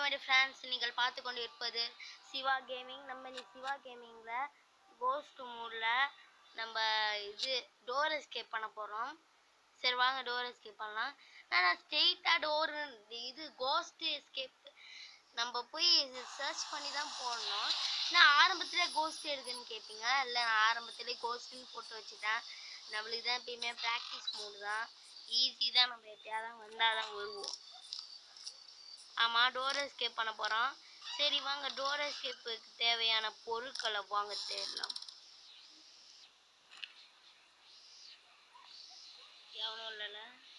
மாதிரி ஃப்ரெண்ட்ஸ் நீங்கள் பார்த்து கொண்டு இருப்பது சிவா கேமிங் நம்ம நீ சிவா கேமிங்கில் கோஸ்ட் மூடில் நம்ம இது டோர் எஸ்கேப் பண்ண போகிறோம் சரி வாங்க டோர் எஸ்கேப் பண்ணலாம் நான் ஸ்ட்ரெயிட்டாக டோர் இது கோஸ்ட் எஸ்கேப் நம்ம போய் சர்ச் பண்ணி தான் போடணும் நான் ஆரம்பத்திலே கோஸ்ட் இருக்குன்னு கேட்பீங்க இல்லை நான் ஆரம்பத்திலே கோஸ்ட்னு போட்டு வச்சுட்டேன் நம்மளுக்கு தான் எப்பயுமே ப்ராக்டிஸ் மூடு தான் ஈஸி தான் நம்ம எப்பயாவது தான் வந்தால் தான் வருவோம் ஆமாம் டோர் எஸ்கேப் பண்ண போகிறோம் சரி வாங்க டோர் எஸ்கேப்புக்கு தேவையான பொருட்களை வாங்க தேடலாம் எவனும் இல்லைல்ல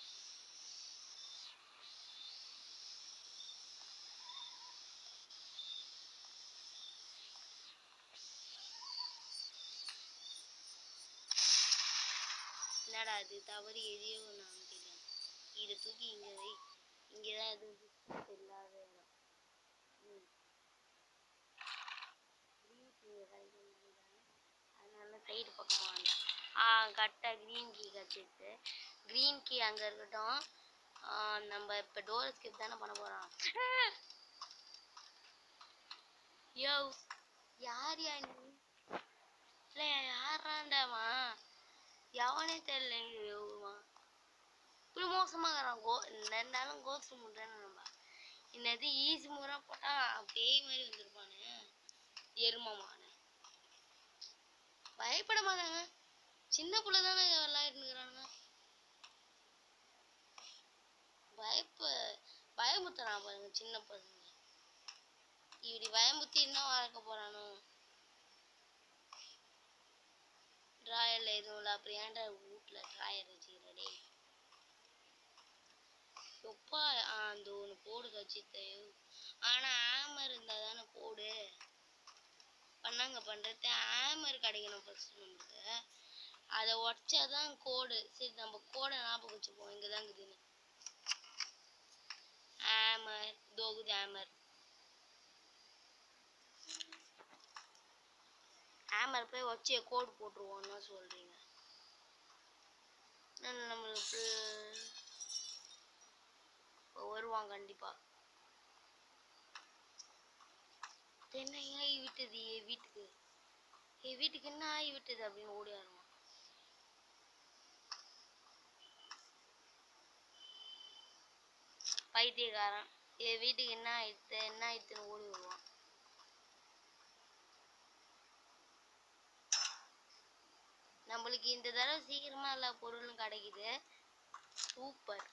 என்னடா இது தவறு எதையோ ஒன்று அமைக்கிறேன் இதை தூக்கி இங்கே வை இங்கே தான் எதுவும் இல்லாத இடம் ம் க்ரீன் கீ கிடைக்கும் நினைக்கிறேன் அதனால சைடு பக்கமாக வந்தேன் ஆ கரெக்டாக க்ரீன் கீ கிடச்சிருக்கு க்ரீன் கீ அங்கே இருக்கட்டும் ஆ, நம்ம இப்போ டோர் ஸ்கிப் தானே பண்ண போகிறோம் யோ யார் யா நீ இல்லை யாராண்டாமா எவனே தெரியல யோமா இப்படி மோசமாகறான் கோ இருந்தாலும் கோஸ்ட் முட்டான்னு நம்ம என்னது ஈஸி முறை போட்டா பேய் மாதிரி வந்திருப்பானு எருமமான பயப்பட மாட்டாங்க சின்ன புள்ள தானே விளையாடுனுக்குறானுங்க பயப்ப பயமுத்துறான் பாருங்க சின்ன பசங்க இப்படி பயமுத்தி இன்னும் வளர்க்க போறானோ ட்ராயர்ல எதுவும் இல்லை அப்புறம் ஏன்டா வீட்டில் ட்ராயர் வச்சுக்கிறடே எப்பா ஆ, அந்த ஒன்று போடு கச்சித்தையோ ஆனால் ஆமர் இருந்தால் தானே போடு பண்ணாங்க பண்ணுறது ஆமர் கிடைக்கணும் ஃபர்ஸ்ட் நம்மளுக்கு அதை உடச்சாதான் கோடு சரி நம்ம கோடை ஞாபகம் வச்சுப்போம் இங்கே தான் இருக்குதுன்னு ஆமர் தோகுது ஆமர் ஹேமர் போய் வச்சு கோடு போட்டுருவோம்னு சொல்றீங்க நான் நம்மளுக்கு இப்போ வருவான் கண்டிப்பா என்ன ஆகி விட்டது என் வீட்டுக்கு என் வீட்டுக்கு என்ன ஆகி விட்டது அப்படின்னு ஓடி வருவான் பைத்தியக்காரன் என் வீட்டுக்கு என்ன ஆயிடுத்து என்ன ஆயிடுத்துன்னு ஓடி வருவான் நம்மளுக்கு இந்த தடவை சீக்கிரமா எல்லா பொருளும் கிடைக்குது சூப்பர்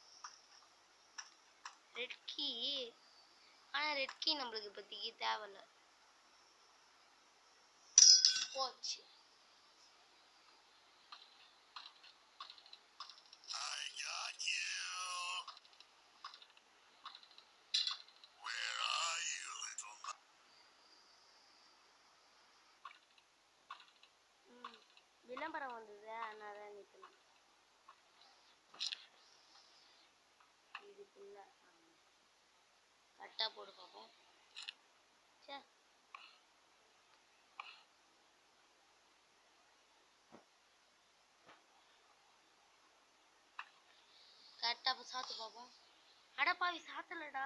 ரெட் கீ ஆனா ரெட் கீ நம்மளுக்கு இப்போதைக்கு தேவையில்ல போச்சு I got you. Where are you, little mo- ம் விளம்பரம் வந்தது அதனால தான் நிற்கணும் இதுக்குள்ள கரெக்டாக போட்டு பார்ப்போம் சே கரெக்டாக சாத்து பார்ப்போம் அடப்பாவி சாத்தலடா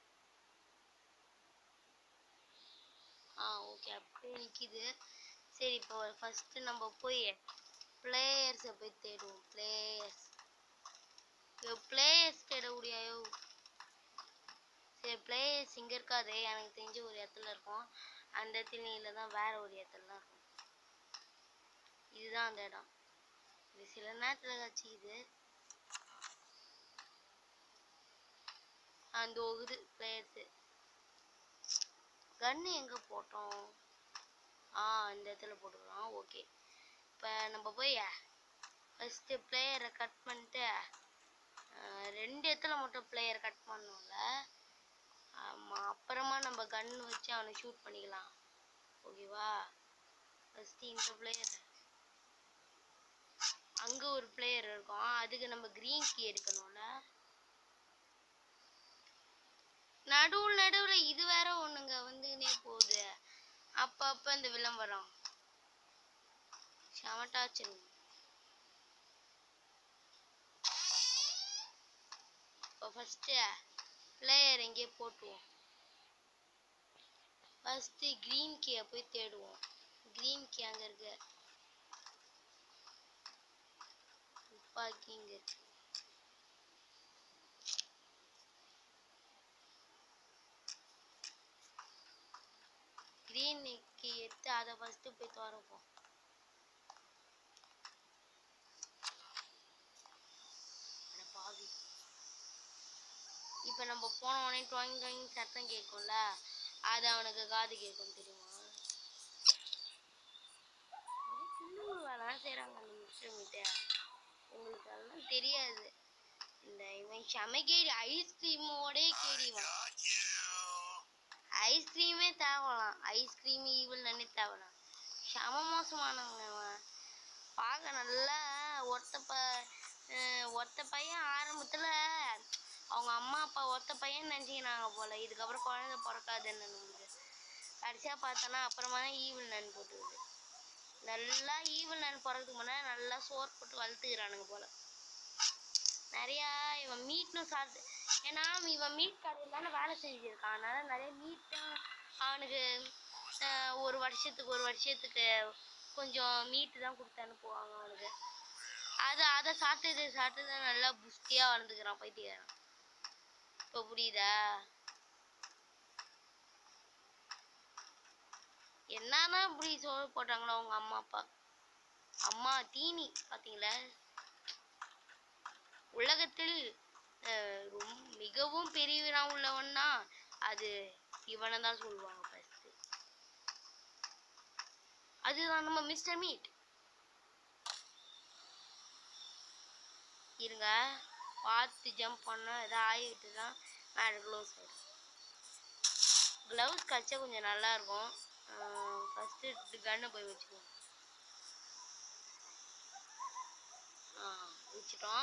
ஆ ஓகே அப்படியே நிற்கிது சரி இப்போ ஃபஸ்ட்டு நம்ம போய் பிளேயர்ஸை போய் தேடுவோம் பிளேயர்ஸ் ஐயோ பிளேயர்ஸ் தேட முடியாயோ சரி பிளேயர்ஸ் இங்கே இருக்காது எனக்கு தெரிஞ்ச ஒரு இடத்துல இருக்கும் அந்த இடத்துல இல்லை தான் வேற ஒரு இடத்துல தான் இருக்கும் இதுதான் அந்த இடம் இது சில நேரத்தில் கட்சிக்குது அந்த ஒகுது பிளேயர்ஸு கன்னு எங்கே போட்டோம் ஆ இந்த இடத்துல போட்டுக்கலாம் ஓகே இப்போ நம்ம போய் ஃபஸ்ட்டு பிளேயரை கட் பண்ணிட்டு ஆஹ், ரெண்டு இடத்துல மட்டும் பிளேயர் கட் பண்ணோம்ல ஆமாம் அப்புறமா நம்ம கன் வச்சு அவனை ஷூட் பண்ணிக்கலாம் ஓகேவா ஃபஸ்ட்டு இந்த பிளேயர் அங்கே ஒரு பிளேயர் இருக்கும் அதுக்கு நம்ம க்ரீன் கீ எடுக்கணும்ல நடுவுல நடுவுல இது வேற ஒண்ணுங்க வந்துனே போகுது அப்ப அப்ப இந்த விளம்பரம் செமட்டாச்சுங்க இப்போ ஃபஸ்ட்டு பிளேயர் எங்கேயே போட்டுருவோம் ஃபர்ஸ்ட் கிரீன் கீயை போய் தேடுவோம் கிரீன் கீ அங்க இருக்கு துப்பாக்கி இங்க இருக்கு கிரீன் கீ எடுத்து அதை ஃபர்ஸ்ட் போய் திறப்போம் அட பாவி இப்போ நம்ம போன உடனே டாயிங் டாயிங் சத்தம் கேட்கும்ல அது அவனுக்கு காது கேட்கும் தெரியுமா வேணாம் செய்கிறாங்க அந்த மிஸ்டர் உங்களுக்கு அதெல்லாம் தெரியாது இந்த இவன் செம கேடி ஐஸ்கிரீமோடே கேடிவான் Got you. ஐஸ்கிரீமே தேவலாம் ஐஸ்கிரீம் ஈவில் நன்னி தேவலாம் செம மோசமானவங்க அவன் பார்க்க நல்லா ஒத்த ப அஹ் ஒத்த பையன் ஆரம்பத்தில் அவங்க அம்மா அப்பா ஒத்த பையன் நினச்சிக்கினாங்க போல இதுக்கப்புறம் குழந்தை பிறக்காதுன்னு நம்மளுக்கு கடைசியாக பார்த்தோன்னா அப்புறமா தான் ஈவில் நன் போட்டுருது நல்லா ஈவில் நன் பிறகுக்கு முன்னாடி நல்லா சோறு போட்டு வளர்த்துக்கிறானுங்க போல நிறையா இவன் மீட்டும் சாப்பிட்டு ஏன்னா இவன் மீட் கடையில் தானே வேலை செஞ்சுருக்கான் அதனால நிறைய மீட்டும் அவனுக்கு ஆஹ், ஒரு வருஷத்துக்கு ஒரு வருஷத்துக்கு கொஞ்சம் மீட்டு தான் கொடுத்து அனுப்புவாங்க அவனுக்கு அது அதை சாப்பிட்டது சாப்பிட்டு தான் நல்லா புஷ்டியாக வளர்ந்துக்கிறான் பைத்தியக்காரன் இப்போ புரியுதா என்னதான் இப்படி சோறு போட்டாங்களோ அவங்க அம்மா அப்பா அம்மா தீனி பார்த்தீங்களா உலகத்தில் அஹ், ரொம் மிகவும் பெரியவனா உள்ளவன்னா அது இவனை தான் சொல்லுவாங்க ஃபர்ஸ்ட் அதுதான் நம்ம மிஸ்டர் மீட் இருங்க பார்த்து ஜம்ப் பண்ண ஏதாவது ஆகிட்டு தான் மேலே க்ளோஸ் ஆகிடும் க்ளவுஸ் கச்சா கொஞ்சம் நல்லா இருக்கும் ஃபஸ்ட்டு கன்னை போய் வச்சுக்குவோம் ஆ வச்சுட்டோம்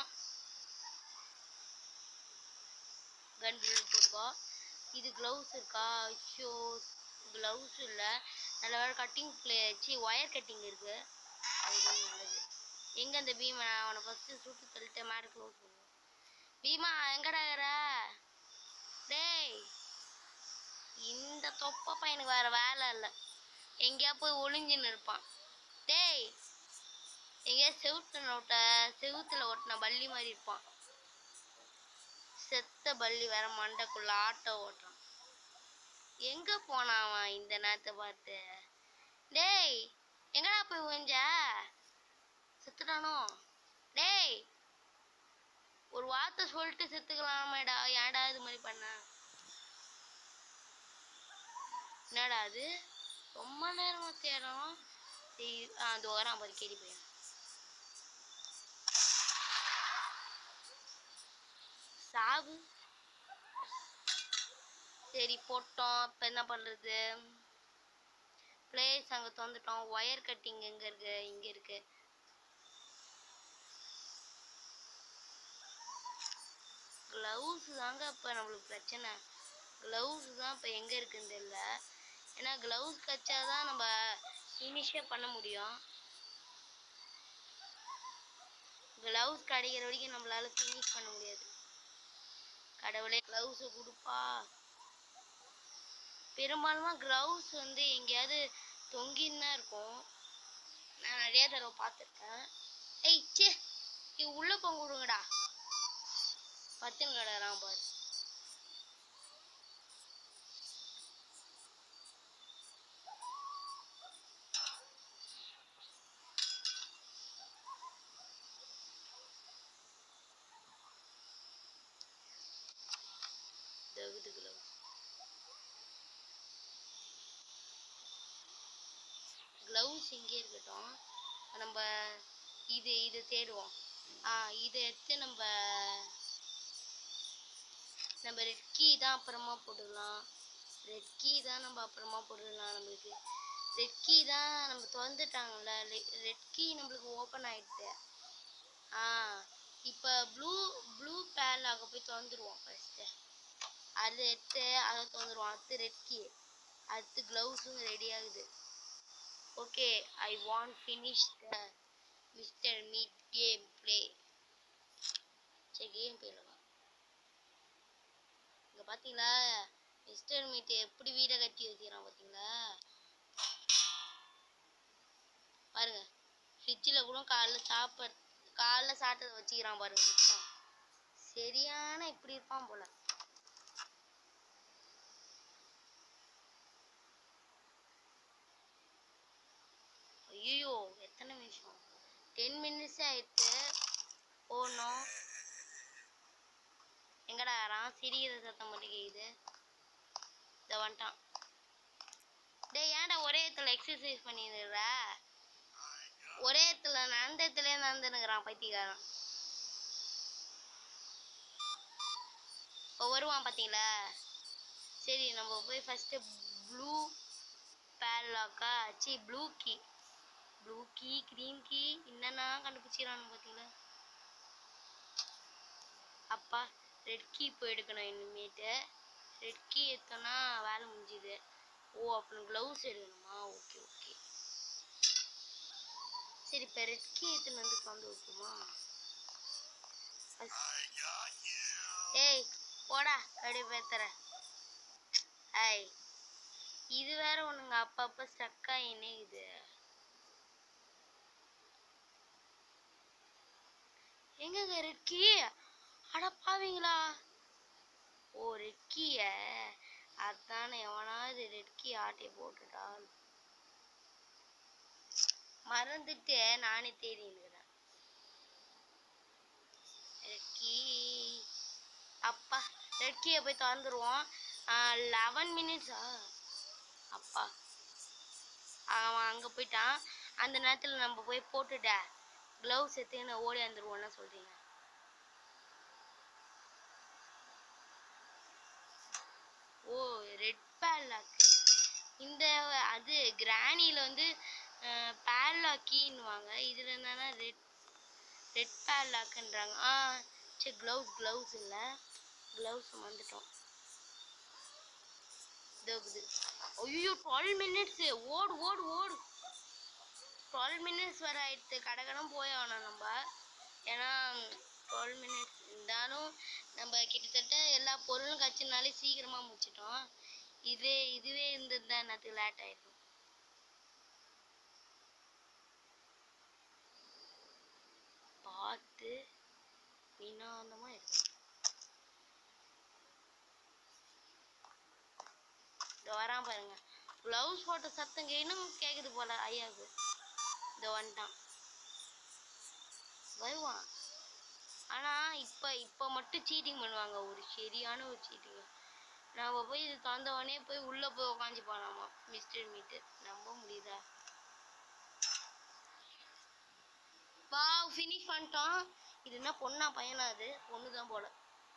கன் பில்ட் போட்டுக்கோ இது க்ளவுஸ் இருக்கா ஐயோ க்ளவுஸ் இல்லை நல்ல வேலை cutting pliers wire cutting இருக்கு அது கொஞ்சம் நல்லது எங்கே அந்த பீமா நான் அவனை ஃபஸ்ட்டு சுட்டு தள்ளிட்டு மேலே க்ளோஸ் பண்ணுவோம் பீமா எங்கடா இருக்கிற டேய் இந்த தொப்ப பையனுக்கு வேற வேலை இல்லை எங்கேயா போய் ஒளிஞ்சுன்னு இருப்பான் டேய் எங்கேயா செவுத்துல ஒட்ட செவுத்துல ஒட்டின பல்லி மாதிரி இருப்பான் செத்த பல்லி வேற மண்டைக்குள்ள ஆட்டோ ஓட்டுறான் எங்க போனான் அவன் இந்த நேரத்தை பார்த்து டேய் எங்கடா போய் விழுந்த செத்துட்டானோ டேய் ஒரு வார்த்தை சொல்லிட்டு செத்துக்கலாமேடா ஏன்டா இது மாதிரி பண்ண என்னடா அது ரொம்ப நேரமா தேடும் சரி ஆ அது வரான் பாரு கேடி பையன் சாவு சரி போட்டோம் இப்போ என்ன பண்ணுறது பிளேஸ் அங்கே திறந்துட்டோம் ஒயர் கட்டிங் எங்கே இருக்கு இங்கே இருக்கு க்ளவுஸ் தாங்க இப்போ நம்மளுக்கு பிரச்சனை க்ளவுஸ் தான் இப்போ எங்கே இருக்குன்னு தெரியல ஏன்னா க்ளவுஸ் கச்சா தான் நம்ம ஃபினிஷே பண்ண முடியும் க்ளவுஸ் கிடைக்கிற வரைக்கும் நம்மளால ஃபினிஷ் பண்ண முடியாது கடவுளே க்ளவுஸ் கொடுப்பா பெரும்பாலுமா க்ளவுஸ் வந்து எங்கேயாவது தொங்கின்னு தான் இருக்கும் நான் நிறைய தடவை பார்த்துருக்கேன் ஏய் சே இது உள்ள போங்க விடுங்கடா பத்துன்னு கிடக்குறான் பாரு தகுது க்ளவுஸ் க்ளவுஸ் இங்கே இருக்கட்டும் நம்ம இது இது தேடுவோம் ஆ இதை எடுத்து நம்ம நம்ம ரெட் கீ தான் அப்புறமா போட்டுக்கலாம் ரெட் கீ தான் நம்ம அப்புறமா போட்டுக்கலாம் நம்மளுக்கு ரெட் கீ தான் நம்ம திறந்துட்டாங்கல்ல ரெட் கீ நம்மளுக்கு ஓப்பன் ஆயிடுது ஆ இப்போ ப்ளூ ப்ளூ பேர்லாக போய் திறந்துருவோம் ஃபர்ஸ்ட்டு அதை எடுத்து அதை திறந்துருவோம் அடுத்து ரெட் கீ அடுத்து க்ளவுஸும் ரெடி ஆகுது okay I want finish the mister meat game play சரி கேம் பிளே இங்கே பார்த்தீங்களா மிஸ்டர் மீட் எப்படி வீடை கட்டி வச்சுக்கிறான் பார்த்தீங்களா பாருங்க ஃப்ரிட்ஜில் கூட காலைல சாப்பாடு காலைல சாப்பிட்டதை வச்சுக்கிறான் பாருங்க மிச்சம் சரியான இப்படி இருப்பான் போல ஐயோ எத்தனை நிமிஷம் டென் மினிட்ஸ் ஆயிடுச்சு போகணும் எங்கடா வரான் சிரிக்கிற சத்தம் மட்டும் கேக்குது இத வந்துட்டான் டேய் ஏன்டா ஒரே இடத்துல எக்ஸசைஸ் பண்ணிடுற ஒரே இடத்துல நடந்த இடத்துல நடந்துனுக்குறான் பைத்தியக்காரன் இப்போ வருவான் பாத்தீங்களா சரி நம்ம போய் ஃபர்ஸ்ட் ப்ளூ பேர்லாக்கா சி blue key blue key green key என்னென்ன கண்டுபிடிச்சிக்கிறானு பார்த்தீங்களா அப்பா ரெட் கீ போய் எடுக்கணும் இனிமேட்டு ரெட் கீ எடுத்தோன்னா வேலை முடிஞ்சுது ஓ அப்புறம் க்ளவுஸ் எடுக்கணுமா ஓகே ஓகே சரி இப்போ ரெட் கீ எடுத்துன்னு வந்து வந்து வைக்குமா I got you. ஏய் போடா அப்படி பேத்துறேன் ஐய் இது வேற ஒண்ணுங்க அப்பப்ப ஸ்டக் ஆகினே இது எங்கங்க ரெக்கி அட பாவீங்களா ஓ ரெக்கிய அதானே எவனாவது ரெக்கி ஆட்டி போட்டுட்டான் மறந்துட்டு நானே தேடி இருக்கிறேன் ரெக்கி அப்பா ரெட்கியை போய் திறந்துருவோம் லெவன் மினிட்ஸா அப்பா அவன் அங்கே போயிட்டான் அந்த நேரத்தில் நம்ம போய் போட்டுட்ட க்ளவுஸ் எடுத்துன்னு ஓடி வந்துருவோம்னு சொல்றீங்க ஓ ரெட் பேர்லாக்கு இந்த அது கிராணியில் வந்து பேர்லாக்கின்னுவாங்க இதில் என்னன்னா ரெட் ரெட் பேர்லாக்குன்றாங்க ஆ சரி க்ளவுஸ் க்ளவுஸ் இல்லை க்ளவுஸ் வந்துட்டோம் இதோகுது ஐயோ டுவெல் மினிட்ஸ் ஓடு ஓடு ஓடு டுவெல் மினிட்ஸ் வர ஆயிடுத்து கடகடம் போய் ஆகணும் நம்ம ஏன்னா டுவெல் மினிட்ஸ் இருந்தாலும் நம்ம கிட்டத்தட்ட எல்லா பொருளும் கச்சினாலே சீக்கிரமா முடிச்சிட்டோம் இதே இதுவே இருந்திருந்தா என்னத்துக்கு லேட் ஆயிருக்கும் பார்த்து வினோதமா இருக்கு இந்த வரான் பாருங்க ப்ளவுஸ் போட்ட சத்தம் இன்னும் கேக்குது போல ஐயாவுக்கு இந்த வந்துட்டான் வருவான் ஆனா இப்ப இப்ப மட்டும் சீட்டிங் பண்ணுவாங்க ஒரு சரியான ஒரு சீட்டிங் நாம போய் இது திறந்த உடனே போய் உள்ள போய் உக்காந்து போனாமா மிஸ்டர் மீட்டு நம்ப முடியுதா வாவ் ஃபினிஷ் பண்ணிட்டோம் இது என்ன பொண்ணா பையனா அது பொண்ணு தான் போல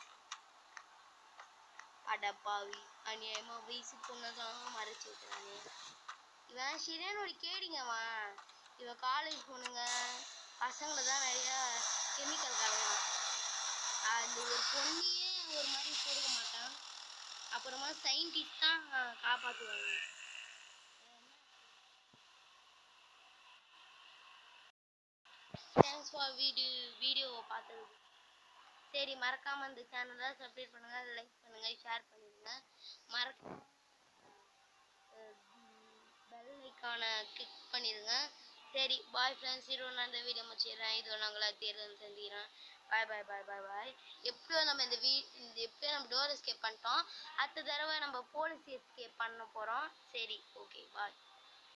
அடப்பாவி அநியாயமா வயசு பொண்ணை தான் மறைச்சு வைக்கிறானே இவன் சரியான ஒரு கேடிங்கம்மா இவன் காலேஜ் பொண்ணுங்க பசங்களை தான் நிறைய கெமிக்கல் கலந்தான் அந்த ஒரு பொண்ணையே ஒரு மாதிரி கொடுக்க மாட்டான் அப்புறமா சயின்டிஸ்ட் தான் காப்பாற்றுவாங்க தேங்க்ஸ் ஃபார் வீடியோ வீடியோவை பார்த்ததுக்கு சரி மறக்காம இந்த சேனலை சப்ஸ்கிரைப் பண்ணுங்க லைக் பண்ணுங்க ஷேர் பண்ணிடுங்க மறக்க பெல் ஐக்கானை கிளிக் பண்ணிடுங்க சரி பாய் ஃப்ரெண்ட்ஸ் இது நான் இந்த வீடியோ முடிச்சிடுறேன் இது நாங்களா தேர்தல் சந்திக்கிறேன் பாய் பாய் பாய் பாய் பாய் எப்படியோ நம்ம இந்த வீ இந்த எப்படியோ நம்ம டோர் எஸ்கேப் பண்ணிட்டோம் அடுத்த தடவை நம்ம போலீஸ் எஸ்கேப் பண்ண போகிறோம் சரி ஓகே பாய்